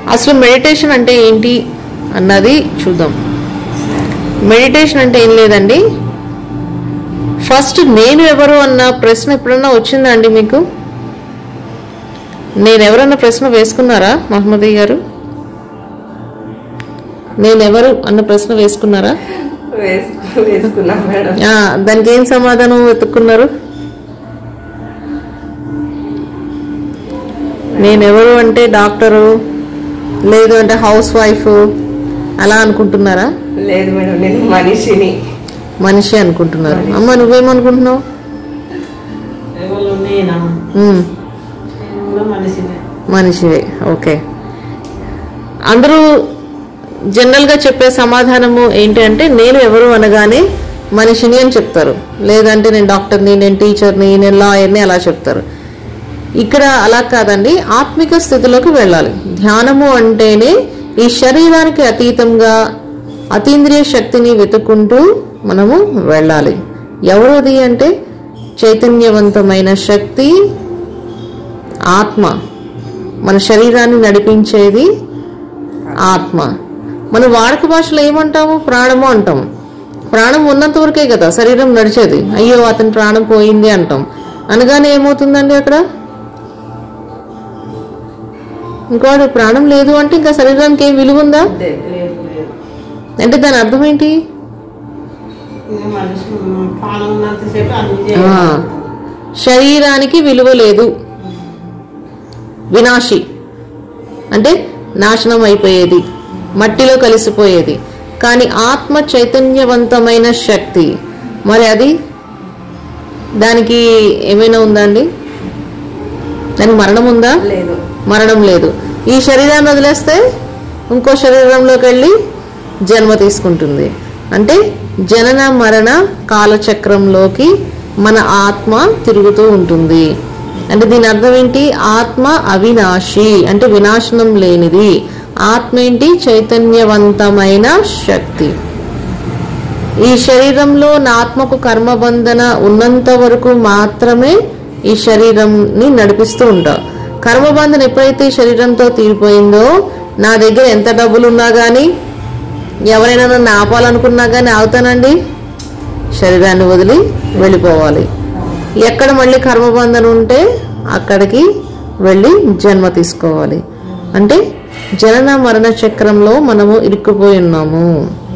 అసలు మెడిటేషన్ అంటే ఏంటి అన్నది చూద్దాం మెడిటేషన్ అంటే ఏం లేదండి ఫస్ట్ నేను ఎవరు అన్న ప్రశ్న ఎప్పుడన్నా వచ్చిందా అండి మీకు నేను ఎవరన్న ప్రశ్న వేసుకున్నారా మహమ్మదీ గారు నేనెవరు అన్న ప్రశ్న వేసుకున్నారా వేసుకు వేసుకున్నాం మేడం ఆ, దానికి ఏం సమాధానం వెతుక్కున్నారు నేనెవరు అంటే డాక్టరు లేదు అంటే హౌస్ వైఫ్ అలా అనుకుంటున్నారా లేదు మేడం నేను మనిషిని మనిషి అనుకుంటున్నారు అమ్మ నువ్వేమనుకుంటున్నావు ఎవరు నేనా ఉమ్, నేను కూడా మనిషినే మనిషివే ఓకే అందరూ జనరల్గా చెప్పే సమాధానము ఏంటి అంటే నేను ఎవరు అనగానే మనిషిని అని చెప్తారు లేదంటే నేను డాక్టర్ని నేను టీచర్ని నేను లాయర్ని అలా చెప్తారు ఇక్కడ అలా కాదండి ఆత్మిక స్థితిలోకి వెళ్ళాలి ధ్యానము అంటేనే ఈ శరీరానికి అతీతంగా అతీంద్రియ శక్తిని వెతుక్కుంటూ మనము వెళ్ళాలి ఎవరది అంటే చైతన్యవంతమైన శక్తి ఆత్మ మన శరీరాన్ని నడిపించేది ఆత్మ మన వాడక భాషలో ఏమంటాము ప్రాణము అంటాం ప్రాణం ఉన్నంత వరకే కదా శరీరం నడిచేది అయ్యో అతని ప్రాణం పోయింది అంటాం అనగానే ఏమవుతుందండి అక్కడ ఇంకోటి ప్రాణం లేదు అంటే ఇంకా శరీరానికి ఏం విలువ ఉందా లేదు లేదు లేదు అంటే దాని అర్థం ఏంటి ఇంకా మనిషి ప్రాణం ఉన్నంతసేపు అన్ని ఆ, చేయాలి శరీరానికి విలువ లేదు వినాశి అంటే నాశనం అయిపోయేది మట్టిలో కలిసిపోయేది కానీ ఆత్మ చైతన్యవంతమైన శక్తి మరి అది దానికి ఏమైనా ఉందా అండి దానికి మరణం ఉందా లేదు మరణం లేదు ఈ శరీరాన్ని వదిలేస్తే ఇంకో శరీరంలోకి వెళ్ళి జన్మ తీసుకుంటుంది అంటే జనన మరణ కాలచక్రంలోకి మన ఆత్మ తిరుగుతూ ఉంటుంది అంటే దీని అర్థం ఏంటి ఆత్మ అవినాశి అంటే వినాశనం లేనిది ఆత్మ ఏంటి చైతన్యవంతమైన శక్తి ఈ శరీరంలో నా ఆత్మకు కర్మబంధన ఉన్నంత వరకు మాత్రమే ఈ శరీరంని నడిపిస్తూ ఉంటా కర్మబంధన ఎప్పుడైతే ఈ శరీరంతో తీరిపోయిందో నా దగ్గర ఎంత డబ్బులు ఉన్నా కానీ ఎవరైనా నన్ను ఆపాలనుకున్నా కానీ ఆగుతానండి శరీరాన్ని వదిలి వెళ్ళిపోవాలి ఎక్కడ మళ్ళీ కర్మబంధన ఉంటే అక్కడికి వెళ్ళి జన్మ తీసుకోవాలి అంటే జనన మరణ చక్రంలో మనము ఇరుక్కుపోయి ఉన్నాము